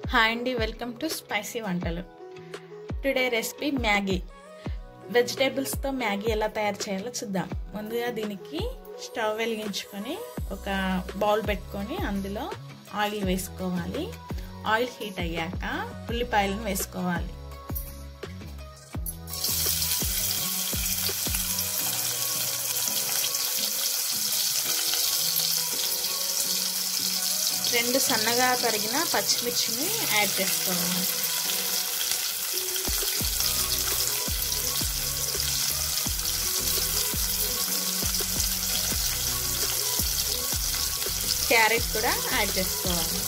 hi అండి welcome to spicy వంటలు today recipe Maggi వెజిటేబుల్స్తో మ్యాగీ ఎలా తయారు చేయాలో చూద్దాం ముందుగా దీనికి స్టవ్ వెలిగించుకొని ఒక బౌల్ పెట్టుకొని అందులో ఆయిల్ వేసుకోవాలి ఆయిల్ హీట్ అయ్యాక ఉల్లిపాయలను వేసుకోవాలి రెండు సన్నగా తరిగిన పచ్చిమిర్చిని యాడ్ చేసుకోవాలి క్యారెట్ కూడా యాడ్ చేసుకోవాలి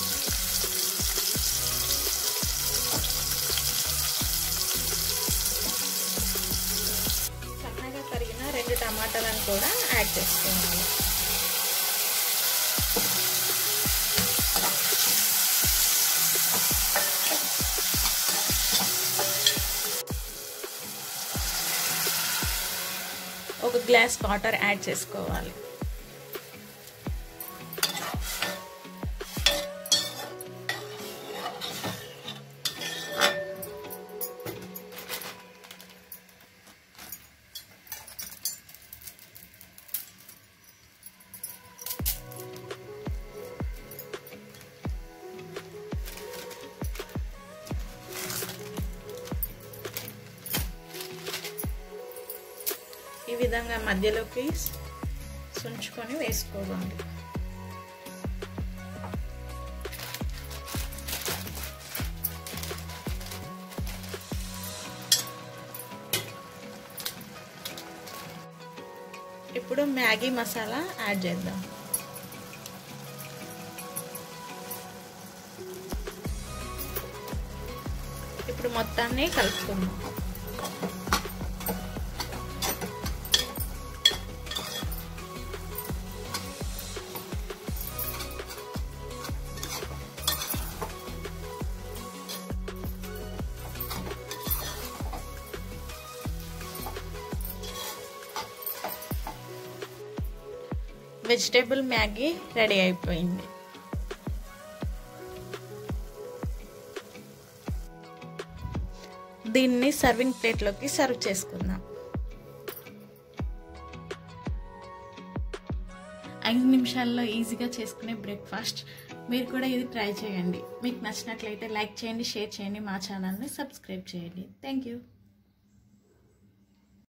సన్నగా తరిగిన రెండు టమాటాలను కూడా యాడ్ చేసుకోవాలి ఒక గ్లాస్ వాటర్ యాడ్ చేసుకోవాలి ఈ విధంగా మధ్యలోకి సుంచుకొని వేసుకోవాలి ఇప్పుడు మ్యాగీ మసాలా యాడ్ చేద్దాం ఇప్పుడు మొత్తాన్ని కలుపుకుందాం వెజిటేబుల్ మ్యాగీ రెడీ అయిపోయింది దీన్ని సర్వింగ్ ప్లేట్లోకి సర్వ్ చేసుకుందాం ఐదు నిమిషాల్లో ఈజీగా చేసుకునే బ్రేక్ఫాస్ట్ మీరు కూడా ఇది ట్రై చేయండి మీకు నచ్చినట్లయితే లైక్ చేయండి షేర్ చేయండి మా ఛానల్ని సబ్స్క్రైబ్ చేయండి థ్యాంక్ యూ